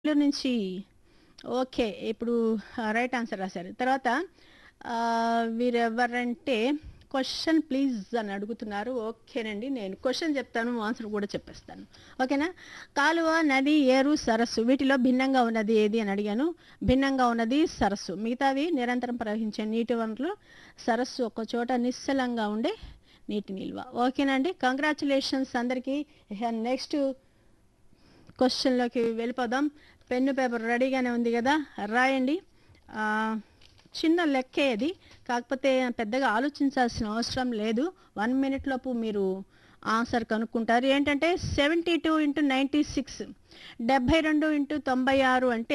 లో నుంచి ఓకే. ఇప్పుడు ఆహ్, రైట్ ఆన్సర్ రాశారు. తర్వాత ఆహ్, వీరెవరంటే క్వెషన్ ప్లీజ్ అని అడుగుతున్నారు. ఓకేనండి. నేను క్వెషన్ చెప్తాను. ఆన్సర్ కూడా చెప్పేస్తాను. ఓకేనా? కాలువ, నది, ఏరు, సరస్సు వీటిలో భిన్నంగా ఉన్నది ఏది అని అడిగాను. భిన్నంగా ఉన్నది సరస్సు. మిగతావి నిరంతరం ప్రవహించే నీటి వనరులు. సరస్సు ఒక చోట నిశ్చలంగా ఉండే నీటి నిల్వ. ఓకేనండి. కంగ్రాచ్యులేషన్స్ అందరికీ. ఇహ నెక్స్ట్ క్వెషన్‌లోకి వెళ్ళిపోదాం. పెన్ను, పేపర్ రెడీగానే ఉంది గదా! రాయండి. ఆహ్, చిన్న లెక్కే ఇది. కాకపోతే పెద్దగా ఆలోచించాల్సిన అవసరం లేదు. 1 మినిట్ లోపు మీరు ఆన్సర్ కనుక్కుంటారు. ఏంటంటే 72 ఇంటూ 96 72 ఇంటూ 96 అంటే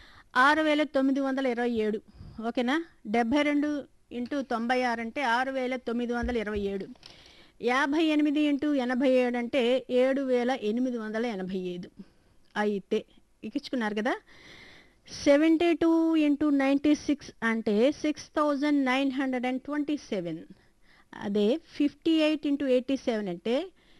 6927 ఓకేనా? 72 ఇంటూ 96 అంటే 6927 58 ఇంటూ 87 అంటే 7885 అయితే ఎక్కించుకున్నారు కదా! 72 ఇంటూ 96 అంటే 6927 అదే 58 ఇంటూ 87 అంటే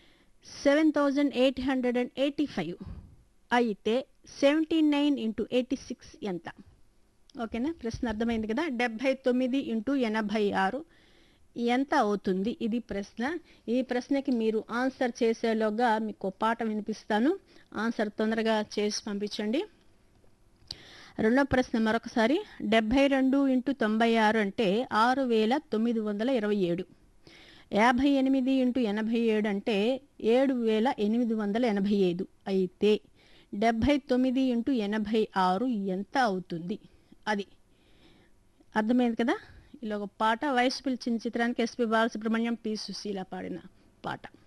7885 అయితే 79 ఇంటూ 86 ఎంత? ఓకేనా? ప్రశ్న అర్థమైంది కదా! 79 ఇంటూ 86 ఎంత అవుతుంది? ఇది ప్రశ్న. ఈ ప్రశ్నకి మీరు ఆన్సర్ చేసేలోగా మీకో పాట వినిపిస్తాను. ఆన్సర్ తొందరగా చేసి పంపించండి. రెండో ప్రశ్న మరొకసారి 72 ఇంటూ 96 అంటే 6927 58 ఇంటూ 87 అంటే 7885 అయితే 79 ఇంటూ 86 ఎంత అవుతుంది? అది. అర్థమైంది కదా! ఇలా ఒక పాట 'వయసు పిలిచిన' చిత్రానికి ఎస్‌పి బాలసుబ్రహ్మణ్యం, పి. సుశీల పాడిన పాట.